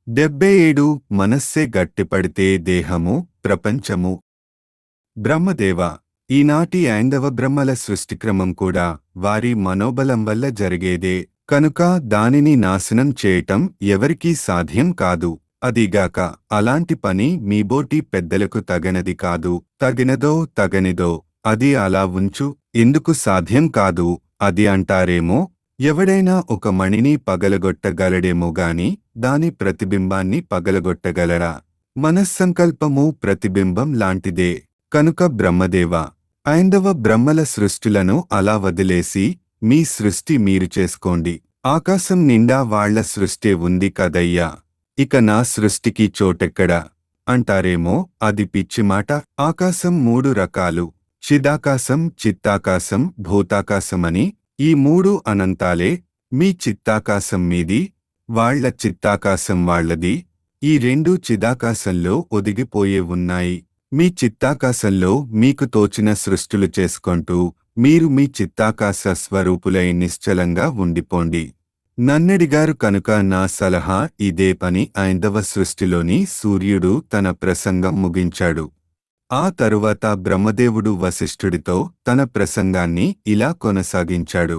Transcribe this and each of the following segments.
డెబ్బై ఏడు మనస్సే గట్టిపడితే దేహము ప్రపంచము బ్రహ్మదేవ ఈనాటి ఐందవ బ్రహ్మల సృష్టిక్రమం కూడా వారి మనోబలం వల్ల జరిగేదే కనుక దానిని నాశనం చేయటం ఎవరికీ సాధ్యం కాదు అదిగాక అలాంటి పని మీబోటి పెద్దలకు తగనది కాదు తగినదో తగనిదో అది అలా ఉంచు ఎందుకు సాధ్యం కాదు అది అంటారేమో ఎవడైనా ఒక మణిని పగలగొట్టగలడేమో గాని దాని ప్రతిబింబాన్ని పగలగొట్టగలరా మనస్సంకల్పము ప్రతిబింబం లాంటిదే కనుక బ్రహ్మదేవ ఐందవ బ్రహ్మల సృష్టులను అలా వదిలేసి మీ సృష్టి మీరు చేసుకోండి ఆకాశం నిండా వాళ్ల సృష్టే ఉంది కదయ్యా ఇక నా సృష్టికి చోటెక్కడా అంటారేమో అది పిచ్చిమాట ఆకాశం మూడు రకాలు చిదాకాశం చిత్తాకాశం భూతాకాశమని ఈ మూడు అనంతాలే మీ చిత్తాకాశం మీది వాళ్ల చిత్తాకాశం వాళ్లది ఈ రెండు చిదాకాశంలో ఒదిగిపోయే ఉన్నాయి మీ చిత్తాకాశంలో మీకు తోచిన సృష్టులు చేసుకుంటూ మీరు మీ చిత్తాకాశ స్వరూపులై నిశ్చలంగా ఉండిపోండి నన్నడిగారు కనుక నా సలహా ఇదే పని ఐందవ సృష్టిలోని సూర్యుడు తన ప్రసంగం ముగించాడు ఆ తరువాత బ్రహ్మదేవుడు వశిష్ఠుడితో తన ప్రసంగాన్ని ఇలా కొనసాగించాడు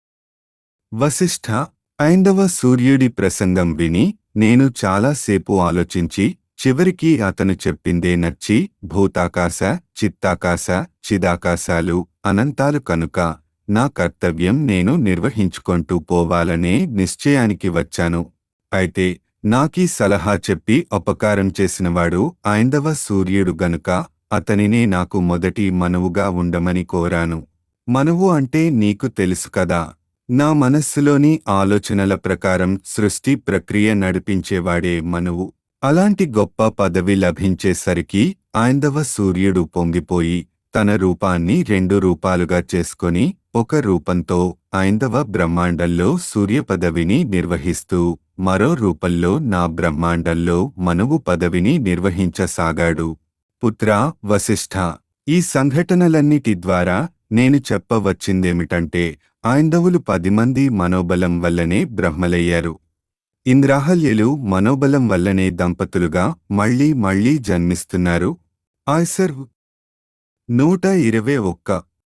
వశిష్ఠ ఐందవ సూర్యుడి ప్రసంగం విని నేను చాలాసేపు ఆలోచించి చివరికి అతను చెప్పిందే నచ్చి భూతాకాశ చిత్తాకాశ చిదాకాశాలు అనంతాలు కనుక నా కర్తవ్యం నేను నిర్వహించుకుంటూ పోవాలనే నిశ్చయానికి వచ్చాను అయితే నాకీ సలహా చెప్పి ఉపకారం చేసినవాడు ఐందవ సూర్యుడు గనుక అతనినే నాకు మొదటి మనువుగా ఉండమని కోరాను మనువు అంటే నీకు తెలుసు కదా నా మనస్సులోని ఆలోచనల ప్రకారం సృష్టి ప్రక్రియ నడిపించేవాడే మనువు అలాంటి గొప్ప పదవి లభించేసరికి ఐందవ సూర్యుడు పొంగిపోయి తన రూపాన్ని రెండు రూపాలుగా చేసుకొని ఒక రూపంతో ఐందవ బ్రహ్మాండంలో సూర్య పదవిని నిర్వహిస్తూ మరో రూపంలో నా బ్రహ్మాండంలో మనువు పదవిని నిర్వహించసాగాడు పుత్రా వశిష్ఠ ఈ సంఘటనలన్నిటి ద్వారా నేను చెప్పవచ్చిందేమిటంటే ఐందవులు పది మంది మనోబలం వల్లనే బ్రహ్మలయ్యారు ఇంద్రాహల్యులు మనోబలం వల్లనే దంపతులుగా మళ్లీ మళ్లీ జన్మిస్తున్నారు ఆయ్సర్ నూట ఇరవై ఒక్క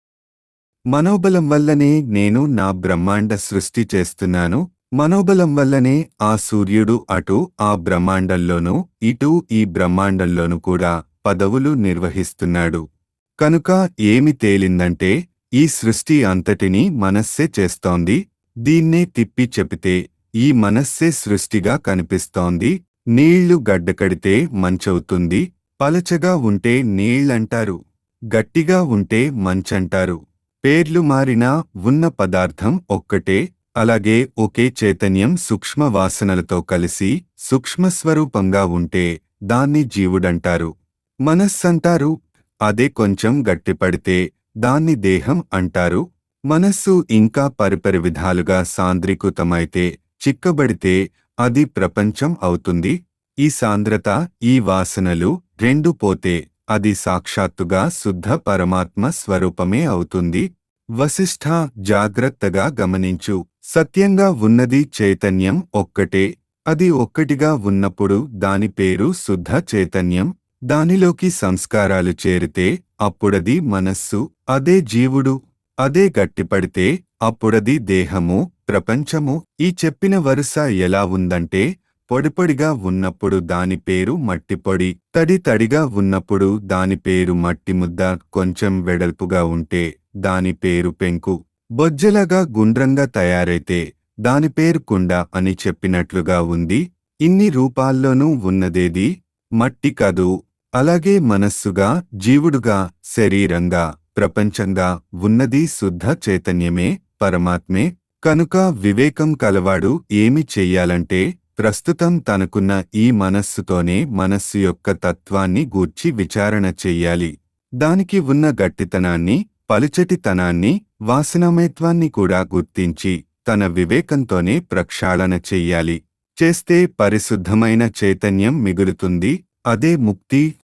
మనోబలం వల్లనే నేను నా బ్రహ్మాండ సృష్టి చేస్తున్నాను మనోబలం వల్లనే ఆ సూర్యుడు అటు ఆ బ్రహ్మాండంలోనూ ఇటు ఈ బ్రహ్మాండంలోనూ కూడా పదవులు నిర్వహిస్తున్నాడు కనుక ఏమి తేలిందంటే ఈ సృష్టి అంతటినీ మనస్సే చేస్తోంది దీన్నే తిప్పి చెపితే ఈ మనస్సే సృష్టిగా కనిపిస్తోంది నీళ్లు గడ్డకడితే మంచవుతుంది పలచగా ఉంటే నీళ్లంటారు గట్టిగా ఉంటే మంచంటారు పేర్లు మారినా ఉన్న పదార్థం ఒక్కటే అలాగే ఒకే చైతన్యం సూక్ష్మ వాసనలతో కలిసి సూక్ష్మస్వరూపంగా ఉంటే దాన్ని జీవుడంటారు మనస్సంటారు అదే కొంచెం గట్టిపడితే దాన్ని దేహం అంటారు మనస్సు ఇంకా పరిపరి విధాలుగా సాంద్రీకృతమైతే చిక్కబడితే అది ప్రపంచం అవుతుంది ఈ సాంద్రత ఈ వాసనలు రెండు పోతే అది సాక్షాత్తుగా శుద్ధ పరమాత్మ స్వరూపమే అవుతుంది వశిష్ఠ జాగ్రత్తగా గమనించు సత్యంగా ఉన్నది చైతన్యం ఒక్కటే అది ఒక్కటిగా ఉన్నప్పుడు దాని పేరు శుద్ధ చైతన్యం దానిలోకి సంస్కారాలు చేరితే అప్పుడది మనస్సు అదే జీవుడు అదే గట్టిపడితే అప్పుడది దేహము ప్రపంచము ఈ చెప్పిన వరుస ఎలా ఉందంటే పొడిపొడిగా ఉన్నప్పుడు దాని పేరు మట్టిపొడి తడి తడిగా ఉన్నప్పుడు దాని పేరు మట్టి ముద్ద కొంచెం వెడల్పుగా ఉంటే దాని పేరు పెంకు బొజ్జలగా గుండ్రంగా తయారైతే దాని పేరు కుండ అని చెప్పినట్లుగా ఉంది ఇన్ని రూపాల్లోనూ ఉన్నదేది మట్టి కదూ అలాగే మనస్సుగా జీవుడుగా శరీరంగా ప్రపంచంగా ఉన్నది శుద్ధ చైతన్యమే పరమాత్మే కనుక వివేకం కలవాడు ఏమి చెయ్యాలంటే ప్రస్తుతం తనకున్న ఈ మనస్సుతోనే మనస్సు యొక్క తత్వాన్ని గూర్చి విచారణ చెయ్యాలి దానికి ఉన్న గట్టితనాన్ని పలుచటితనాన్ని వాసనమేత్వాన్ని కూడా గుర్తించి తన వివేకంతోనే ప్రక్షాళన చెయ్యాలి చేస్తే పరిశుద్ధమైన చైతన్యం మిగులుతుంది అదే ముక్తి